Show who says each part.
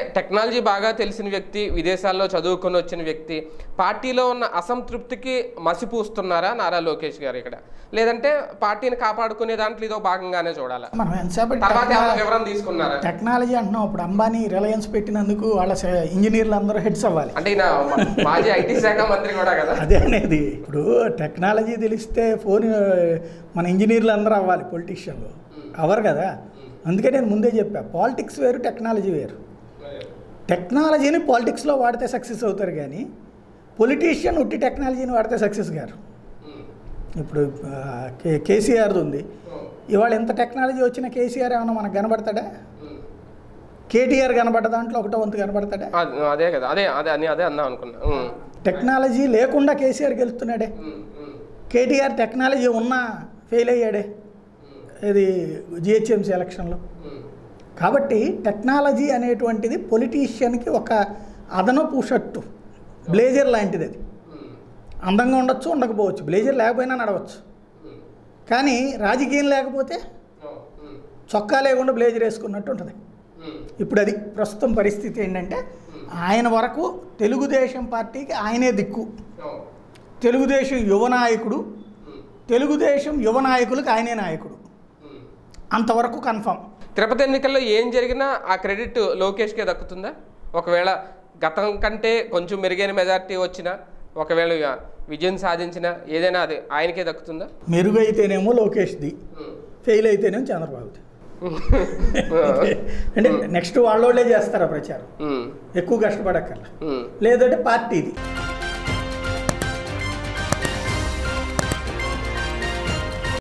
Speaker 1: Technology బాగా తెలిసిన వ్యక్తి విదేశాల్లో చదువుకొని వచ్చిన వ్యక్తి పార్టీలో ఉన్న అసంతృప్తికి మసిపూస్తున్నారా నారా లోకేష్ గారు ఇక్కడ లేదంటే పార్టీని కాపాడుకునే దాంట్లో ఇదో భాగంగానే చూడాలా
Speaker 2: మనం ఎంతసేపు
Speaker 1: తర్వాత ఏమైనా వివరణ తీసుకున్నారా
Speaker 2: టెక్నాలజీ అంటున్నాం ఇప్పుడు అంబానీ రిలయన్స్ పెట్టినందుకు వాళ్ళ స- ఇంజనీర్లు అందరూ హెడ్స్ అవ్వాలి
Speaker 1: అంటే ఈయన మాజీ ఐటీ శాఖ మంత్రి కూడా కదా
Speaker 2: అదే అనేది ఇప్పుడు టెక్నాలజీ తెలిస్తే ఫోన్ మన ఇంజనీర్లు అందరూ అవ్వాలి పొలిటీషియన్లు అవరు కదా అందుకే నేను ముందే చెప్పా పాలిటిక్స్ వేరు టెక్నాలజీ వేరు టెక్నాలజీని పాలిటిక్స్లో వాడితే సక్సెస్ అవుతారు కానీ పొలిటీషియన్ ఉట్టి టెక్నాలజీని వాడితే సక్సెస్ గారు ఇప్పుడు ఆ, కే కేసీఆర్ది ఉంది ఇవాళ ఎంత టెక్నాలజీ వచ్చినా కేసీఆర్ ఏమన్నా మనకు కనబడతాడా కేటీఆర్ కనబడ్డ దాంట్లో ఒకటో వంతు కనబడతాడా
Speaker 1: అదే- అదే కదా అదే అదే అని అదే అందాం అనుకున్నా ఉమ్.
Speaker 2: టెక్నాలజీ లేకుండా కేసీఆర్ గెలుస్తున్నాడే
Speaker 1: ఉమ్, ఉమ్,
Speaker 2: కేటీఆర్ టెక్నాలజీ ఉన్నా ఫెయిల్ అయ్యాడే ఇది జిహెచ్ఎంసీ ఎలక్షన్లో
Speaker 1: ఉమ్.
Speaker 2: కాబట్టి టెక్నాలజీ అనేటువంటిది పొలిటీషియన్కి ఒక అదనపు షర్టు బ్లేజర్ లాంటిది అది
Speaker 1: ఉమ్,
Speaker 2: అందంగా ఉండొచ్చు ఉండకపోవచ్చు బ్లేజర్ లేకపోయినా నడవచ్చు
Speaker 1: ఉమ్.
Speaker 2: కానీ రాజకీయం లేకపోతే
Speaker 1: ఓ, ఉమ్,
Speaker 2: చొక్కా లేకుండా బ్లేజర్ వేసుకున్నట్టు ఉంటుంది
Speaker 1: ఉమ్,
Speaker 2: ఇప్పుడు అది ప్రస్తుతం పరిస్థితి ఏంటంటే ఆయన వరకు తెలుగుదేశం పార్టీకి ఆయనే దిక్కు
Speaker 1: ఓ,
Speaker 2: తెలుగుదేశం యువ నాయకుడు
Speaker 1: ఉమ్,
Speaker 2: తెలుగుదేశం యువ నాయకులకు ఆయనే నాయకుడు
Speaker 1: ఉమ్.
Speaker 2: అంతవరకు కన్ఫర్మ్
Speaker 1: తిరుపతి ఎన్నికల్లో ఏం జరిగినా ఆ క్రెడిట్ లోకేష్కే దక్కుతుందా ఒకవేళ గతం కంటే కొంచెం మెరుగైన మెజార్టీ వచ్చినా ఒకవేళ ఇక విజయం సాధించినా ఏదైనా అది ఆయనకే దక్కుతుందా
Speaker 2: మెరుగు అయితేనేమో లోకేష్ది ఫెయిల్ అయితేనేమో చంద్రబాబుది అంటే నెక్స్ట్ వాళ్ళోళ్ళే చేస్తారు ఆ ప్రచారం
Speaker 1: ఉమ్,
Speaker 2: ఎక్కువ కష్టపడక్కర్లా
Speaker 1: ఉమ్.
Speaker 2: లేదంటే పార్టీది